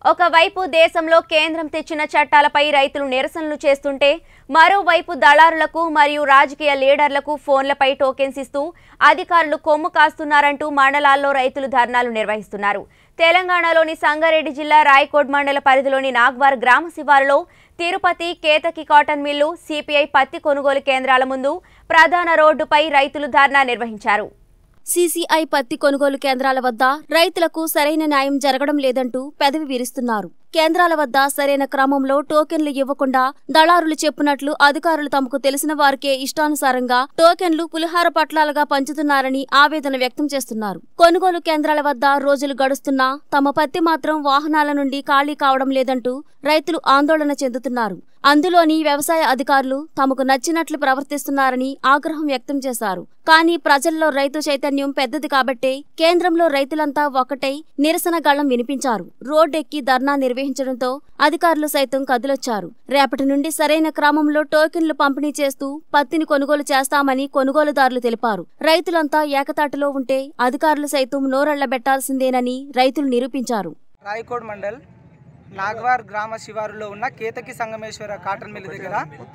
ఒకవైపు దేశంలో కేంద్రం తెచ్చిన చట్టాలపై రైతులు నిరసనలు చేస్తుంటే మరోవైపు దళారులకు మరియు రాజకీయ లీడర్లకు ఫోన్లపై టోకెన్స్ ఇస్తూ అధికారులు కొమ్ము కాస్తున్నారంటూ మండలాల్లో రైతులు ధర్నాలు నిర్వహిస్తున్నారు తెలంగాణలోని సంగారెడ్డి జిల్లా రాయకోట్ మండల పరిధిలోని నాగ్వార్ గ్రామ శివారులో Tirupati Ketaki cotton mill CPI పత్తి కొనుగోలు కేంద్రాల ముందు ప్రధాన రోడ్డుపై రైతులు ధర్నా నిర్వహించారు సీసీఐ పత్తి కొనుగోలు కేంద్రాల వద్ద రైతులకు సరైన న్యాయం జరగడం లేదంటూ పెదవి విరుస్తున్నారు కేంద్రాల వద్ద సరైన క్రమంలో టోకెన్లు ఇవ్వకుండా దళారులు చెప్పినట్లు అధికారులు తమకు తెలిసిన వారికే ఇష్టానుసారంగా టోకెన్లు పులిహార పట్లాలుగా పంచుతున్నారని ఆవేదన వ్యక్తం చేస్తున్నారు కొనుగోలు కేంద్రాల వద్ద రోజులు గడుస్తున్నా తమ పత్తి మాత్రం వాహనాల నుండి ఖాళీ కావడం లేదంటూ రైతులు ఆందోళన చెందుతున్నారు అందులోని వ్యవసాయ అధికారులు తమకు నచ్చినట్లు ప్రవర్తిస్తున్నారని ఆగ్రహం వ్యక్తం చేశారు కానీ ప్రజల్లో రైతు చైతన్యం పెద్దది కాబట్టే కేంద్రంలో రైతులంతా ఒక్కటై నిరసన గళం వినిపించారు రోడ్డెక్కి ధర్నా నిర్వహించడంతో అధికారులు సైతం కదిలొచ్చారు రేపటి నుండి సరైన క్రమంలో టోకెన్లు పంపిణీ చేస్తూ పత్తిని కొనుగోలు చేస్తామని కొనుగోలుదారులు తెలిపారు రైతులంతా ఏకతాటిలో ఉంటే అధికారులు సైతం నోరెళ్లబెట్టాల్సిందేనని రైతులు నిరూపించారు రాయకోడ్ మండల్ నాగ్వార్ గ్రామ శివారులో ఉన్న కేతకి సంగమేశ్వర కాటన్ మిల్ దగ్గర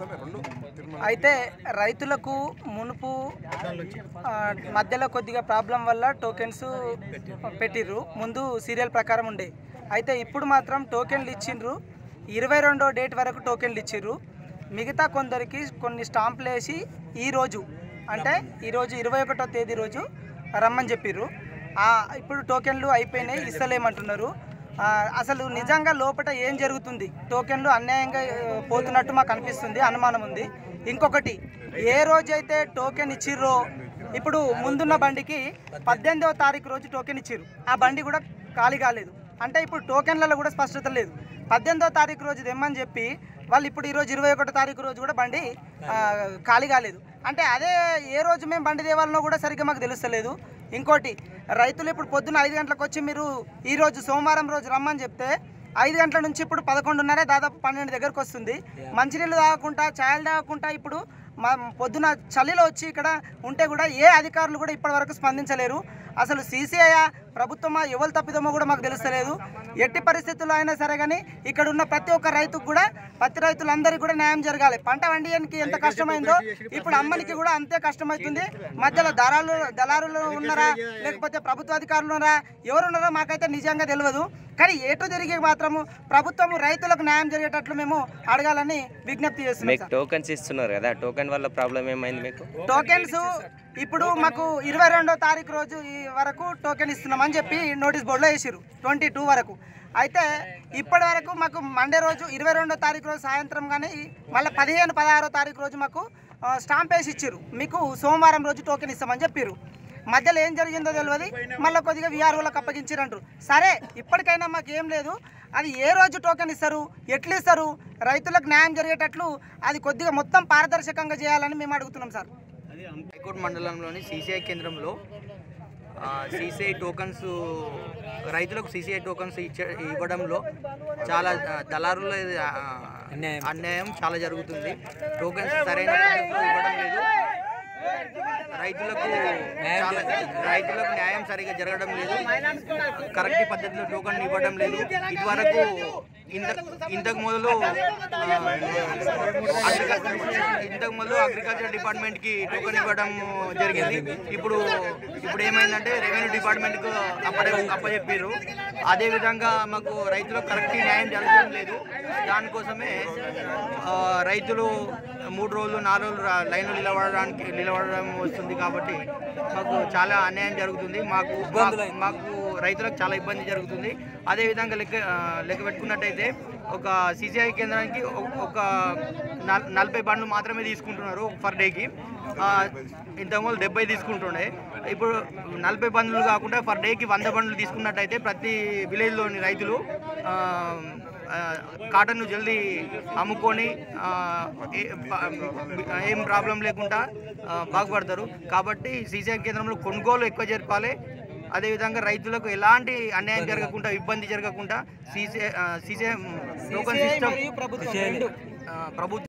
అయితే రైతులకు మునుపు ఆ, మధ్యలో కొద్దిగా ప్రాబ్లం వల్ల టోకెన్స్ పెట్టిర్రు ముందు సీరియల్ ప్రకారం ఉండే అయితే ఇప్పుడు మాత్రం టోకెన్లు ఇచ్చిండ్రు ఇరవై రెండో డేట్ వరకు టోకెన్లు ఇచ్చిర్రు మిగతా కొందరికి కొన్ని స్టాంపులు వేసి ఈరోజు అంటే ఈరోజు ఇరవై ఒకటో తేదీ రోజు రమ్మని చెప్పిర్రు ఆ, ఇప్పుడు టోకెన్లు అయిపోయినాయి ఇస్తలేమంటున్నారు ఆ, అసలు నిజంగా లోపల ఏం జరుగుతుంది టోకెన్లు అన్యాయంగా ఆ, పోతున్నట్టు మాకు అనిపిస్తుంది అనుమానం ఉంది ఇంకొకటి ఏ రోజైతే టోకెన్ ఇచ్చిర్రో ఇప్పుడు ముందున్న బండికి పద్దెనిమిదవ తారీఖు రోజు టోకెన్ ఇచ్చిర్రు ఆ బండి కూడా ఖాళీ కాలేదు అంటే ఇప్పుడు టోకెన్లలో కూడా స్పష్టత లేదు పద్దెనిమిదో తారీఖు రోజు తెమ్మని చెప్పి వాళ్ళు ఇప్పుడు ఈరోజు ఇరవై ఒకటో తారీఖు రోజు కూడా బండి ఆ, ఖాళీ కాలేదు అంటే అదే ఏ రోజు మేము బండి తేవాలనో కూడా సరిగ్గా మాకు తెలుస్తలేదు ఇంకోటి రైతులు ఇప్పుడు పొద్దున్న ఐదు గంటలకు వచ్చి మీరు ఈ రోజు సోమవారం రోజు రమ్మని చెప్తే ఐదు గంటల నుంచి ఇప్పుడు పదకొండున్నర దాదాపు పన్నెండు దగ్గరకు వస్తుంది మంచినీళ్ళు తాగకుండా ఛాయలు తాగకుండా ఇప్పుడు మా పొద్దున చలిలో వచ్చి ఇక్కడ ఉంటే కూడా ఏ అధికారులు కూడా ఇప్పటివరకు స్పందించలేరు అసలు సీసీఐ ప్రభుత్వమా ఎవరు తప్పిదమో కూడా మాకు తెలుస్తలేదు ఎట్టి పరిస్థితుల్లో అయినా సరే కానీ ఇక్కడ ఉన్న ప్రతి ఒక్క రైతుకు కూడా పత్తి రైతులందరికీ కూడా న్యాయం జరగాలి పంట వండియానికి ఎంత కష్టమైందో ఇప్పుడు అమ్మనికి కూడా అంతే కష్టమవుతుంది మధ్యలో దళాలు దళారులు ఉన్నారా లేకపోతే ప్రభుత్వ అధికారులు ఉన్నారా ఎవరు ఉన్నారో మాకైతే నిజంగా తెలియదు కానీ ఎటు తిరిగి మాత్రము ప్రభుత్వము రైతులకు న్యాయం జరిగేటట్లు మేము అడగాలని విజ్ఞప్తి చేస్తున్నాం మీకు సార్. టోకన్స్ ఇస్తున్నారు కదా టోకెన్ వల్ల ప్రాబ్లం ఏమైంది మీకు టోకెన్స్ ఇప్పుడు మాకు ఇరవై రెండో తారీఖు రోజు ఈ వరకు టోకెన్ ఇస్తున్నామని చెప్పి నోటీస్ బోర్డులో వేసిరు ట్వంటీ టూ వరకు అయితే ఇప్పటి వరకు మాకు మండే రోజు ఇరవై రెండో తారీఖు రోజు సాయంత్రం కానీ మళ్ళీ పదిహేను పదహారో తారీఖు రోజు మాకు ఆ, స్టాంప్ వేసి ఇచ్చిర్రు మీకు సోమవారం రోజు టోకెన్ ఇస్తామని చెప్పిర్రు మధ్యలో ఏం జరిగిందో తెలియదు మళ్ళీ కొద్దిగా విఆర్ఓలకు అప్పగించారంటారు సరే ఇప్పటికైనా మాకు ఏం లేదు అది ఏ రోజు టోకెన్ ఇస్తారు ఎట్లు ఇస్తారు రైతులకు న్యాయం జరిగేటట్లు అది కొద్దిగా మొత్తం పారదర్శకంగా చేయాలని మేము అడుగుతున్నాం సార్ హైకోట్ మండలంలోని సీసీఐ కేంద్రంలో సీసీఐ టోకన్స్ రైతులకు సీసీఐ టోకన్స్ ఇచ్చే ఇవ్వడంలో చాలా ఆ, దళారుల ఆ, అన్యాయం చాలా జరుగుతుంది టోకన్స్ సరైన పద్ధతిలో ఇవ్వడం లేదు రైతులకు చాలా రైతులకు న్యాయం సరిగా జరగడం లేదు కరెక్ట్ పద్ధతిలో టోకన్ ఇవ్వడం లేదు ఇదివరకు ఇంత ఇంతకు మొదలు అగ్రికల్చర్ ఇంతకు మొదలు అగ్రికల్చర్ డిపార్ట్మెంట్కి టోకన్ ఇవ్వడం జరిగింది ఇప్పుడు ఇప్పుడు ఏమైందంటే రెవెన్యూ డిపార్ట్మెంట్కు అప్పడే అప్పచెప్పారు అదేవిధంగా మాకు రైతులకు కరెక్ట్ న్యాయం జరగడం లేదు దానికోసమే ఆ, రైతులు మూడు రోజులు నాలుగు రోజులు రా- లైన్లో నిలబడడానికి నిలబడడం వస్తుంది కాబట్టి మాకు చాలా అన్యాయం జరుగుతుంది మాకు మాకు- మాకు రైతులకు చాలా ఇబ్బంది జరుగుతుంది అదేవిధంగా లెక్క ఆ, లెక్క పెట్టుకున్నట్టయితే ఒక సిసిఐ కేంద్రానికి ఒక- ఒక నల్- నలభై బండ్లు మాత్రమే తీసుకుంటున్నారు పర్ డేకి ఇంతకుముందు డెబ్బై తీసుకుంటుండే ఇప్పుడు నలభై బండ్లు కాకుండా పర్ డేకి వంద బండ్లు తీసుకున్నట్టయితే ప్రతి విలేజ్లోని రైతులు ఆ, ఆ, కాటన్ను జల్దీ అమ్ముకొని ఆ, ఏ- ప- ఏం ప్రాబ్లం లేకుండా ఆ, బాగుపడతారు కాబట్టి సీసీ కేంద్రంలో కొనుగోలు ఎక్కువ జరపాలి అదేవిధంగా రైతులకు ఎలాంటి అన్యాయం జరగకుండా ఇబ్బంది జరగకుండా సీసీ సీసీ టోకన్ సిస్టమ్ మరియు ప్రభుత్వం రెండు ప్రభుత్వం